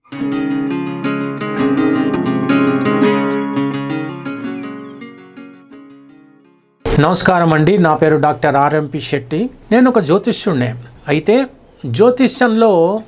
నమస్కారం అండి నా పేరు డాక్టర్ ఆర్ఎంపి శెట్టి నేను ఒక జ్యోతిష్యుడినే అయితే జ్యోతిష్యంలో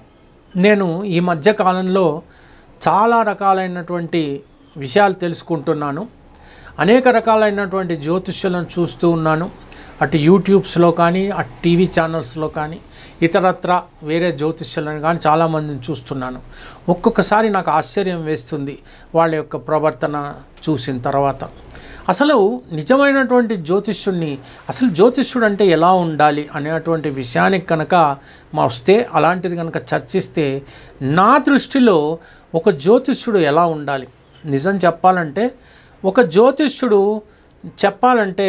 నేను ఈ మధ్య కాలంలో చాలా రకాలైనటువంటి విషయాలు తెలుసుకుంటున్నాను అనేక రకాలైనటువంటి జ్యోతిష్యులను చూస్తూ ఉన్నాను అటు యూట్యూబ్స్లో కానీ అటు టీవీ ఛానల్స్లో కానీ ఇతరత్ర వేరే జ్యోతిష్యులను కానీ చాలామందిని చూస్తున్నాను ఒక్కొక్కసారి నాకు ఆశ్చర్యం వేస్తుంది వాళ్ళ యొక్క ప్రవర్తన చూసిన తర్వాత అసలు నిజమైనటువంటి జ్యోతిష్యుడిని అసలు జ్యోతిష్యుడు అంటే ఎలా ఉండాలి అనేటువంటి విషయానికి కనుక మా వస్తే అలాంటిది కనుక చర్చిస్తే నా దృష్టిలో ఒక జ్యోతిష్యుడు ఎలా ఉండాలి నిజం చెప్పాలంటే ఒక జ్యోతిష్యుడు చెప్పాలంటే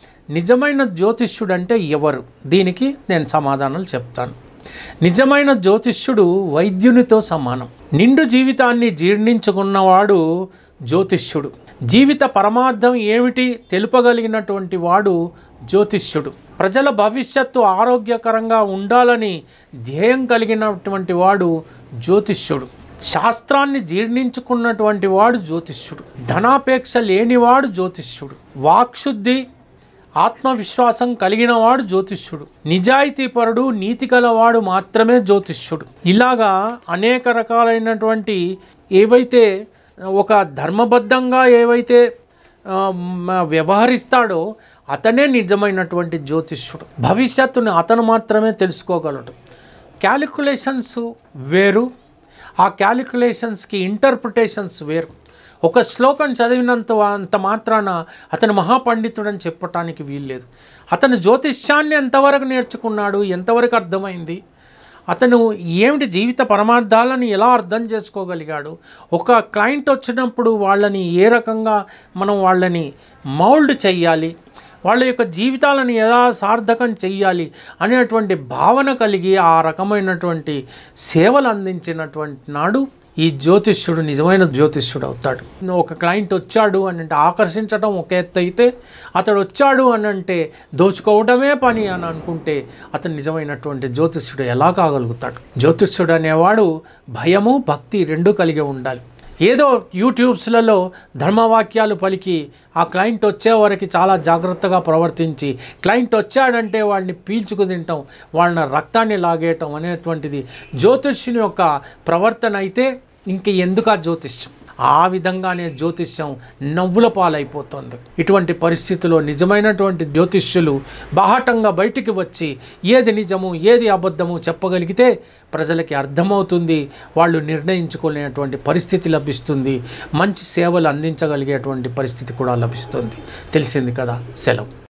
నిజమైన జ్యోతిష్యుడు అంటే ఎవరు దీనికి నేను సమాధానాలు చెప్తాను నిజమైన జ్యోతిష్యుడు వైద్యునితో సమానం నిండు జీవితాన్ని జీర్ణించుకున్నవాడు జ్యోతిష్యుడు జీవిత పరమార్థం ఏమిటి తెలుపగలిగినటువంటి వాడు జ్యోతిష్యుడు ప్రజల భవిష్యత్తు ఆరోగ్యకరంగా ఉండాలని ధ్యేయం కలిగినటువంటి వాడు జ్యోతిష్యుడు శాస్త్రాన్ని జీర్ణించుకున్నటువంటి వాడు జ్యోతిష్యుడు ధనాపేక్ష లేనివాడు జ్యోతిష్యుడు వాక్శుద్ధి ఆత్మవిశ్వాసం కలిగినవాడు జ్యోతిష్యుడు నిజాయితీపరుడు నీతి గలవాడు మాత్రమే జ్యోతిష్యుడు ఇలాగా అనేక రకాలైనటువంటి ఏవైతే ఒక ధర్మబద్ధంగా ఏవైతే ఆ, మ- వ్యవహరిస్తాడో అతనే నిజమైనటువంటి జ్యోతిష్యుడు భవిష్యత్తుని అతను మాత్రమే తెలుసుకోగలడు క్యాలిక్యులేషన్స్ వేరు ఆ క్యాలిక్యులేషన్స్కి ఇంటర్ప్రిటేషన్స్ వేరు ఒక శ్లోకం చదివినంత అంత మాత్రాన అతను మహాపండితుడని చెప్పటానికి వీల్లేదు అతను జ్యోతిష్యాన్ని ఎంతవరకు నేర్చుకున్నాడు ఎంతవరకు అర్థమైంది అతను ఏమిటి జీవిత పరమార్థాలను ఎలా అర్థం చేసుకోగలిగాడు ఒక క్లయింట్ వచ్చినప్పుడు వాళ్ళని ఏ రకంగా మనం వాళ్ళని మౌల్డ్ చెయ్యాలి వాళ్ళ యొక్క జీవితాలను ఎలా సార్థకం చెయ్యాలి అనేటువంటి భావన కలిగి ఆ రకమైనటువంటి సేవలు అందించినటువంటి నాడు ఈ జ్యోతిష్యుడు నిజమైన జ్యోతిష్యుడు అవుతాడు ఒక క్లయింట్ వచ్చాడు అని అంటే ఆకర్షించడం ఒక ఎత్తు అయితే అతడు వచ్చాడు అని అంటే దోచుకోవడమే పని అని అనుకుంటే అతను నిజమైనటువంటి జ్యోతిష్యుడు ఎలా కాగలుగుతాడు జ్యోతిష్యుడు అనేవాడు భయము భక్తి రెండు కలిగి ఉండాలి ఏదో యూట్యూబ్స్లలో ధర్మవాక్యాలు పలికి ఆ క్లయింట్ వచ్చే వరకు చాలా జాగ్రత్తగా ప్రవర్తించి క్లయింట్ వచ్చాడంటే వాడిని పీల్చుకు తింటాం వాళ్ళ రక్తాన్ని లాగేయటం అనేటువంటిది జ్యోతిష్యుని యొక్క ప్రవర్తన అయితే ఇంక ఎందుకు ఆ జ్యోతిష్యం ఆ విధంగానే జ్యోతిష్యం నవ్వుల పాలైపోతుంది ఇటువంటి పరిస్థితిలో నిజమైనటువంటి జ్యోతిష్యులు బాహటంగా బయటికి వచ్చి ఏది నిజము ఏది అబద్ధము చెప్పగలిగితే ప్రజలకి అర్థమవుతుంది వాళ్ళు నిర్ణయించుకునేటువంటి పరిస్థితి లభిస్తుంది మంచి సేవలు అందించగలిగేటువంటి పరిస్థితి కూడా లభిస్తుంది తెలిసింది కదా సెలవు